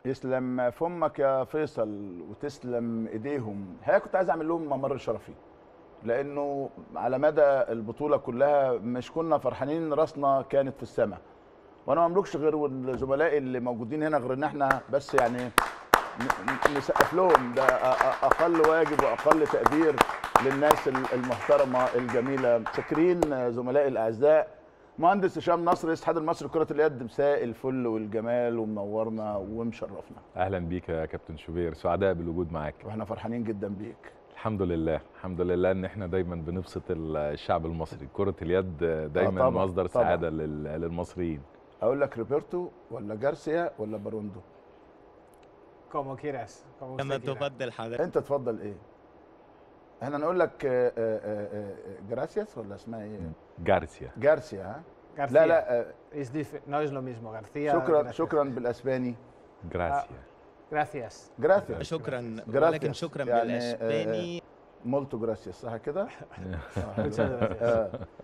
يسلم فمك يا فيصل وتسلم ايديهم الحقيقه كنت عايز اعمل لهم ممر شرفي لانه على مدى البطوله كلها مش كنا فرحانين راسنا كانت في السماء وانا ما املكش غير زملائي اللي موجودين هنا غير ان احنا بس يعني ن- نسقف لهم ده أ- أ- اقل واجب واقل تقدير للناس ال- المحترمه الجميله شاكرين زملائي الاعزاء مهندس هشام نصر رئيس الاتحاد المصري لكره اليد مساء الفل والجمال ومنورنا ومشرفنا اهلا بيك يا كابتن شوبير سعداء بالوجود معاك واحنا فرحانين جدا بيك الحمد لله الحمد لله ان احنا دايما بنبسط الشعب المصري كرة اليد دايما طبعاً، مصدر طبعاً. سعادة لل- للمصريين اقول لك روبرتو ولا جارسيا ولا باروندو Como quieras. Como كما usted quiera. تفضل حضرتك انت تفضل ايه احنا نقول لك آه، آه، آه، آه، جراسياس ولا اسمها ايه جارسيا جارسيا ها García. لا لا آه، Es dif- no es lo mismo. García. شكرا gracias. شكرا بالاسباني جراسيا Gracias. جراسيا شكرا Gracias. ولكن شكرا يعني، بالاسباني مولتو جراسياس صح كده Muchas gracias. آه.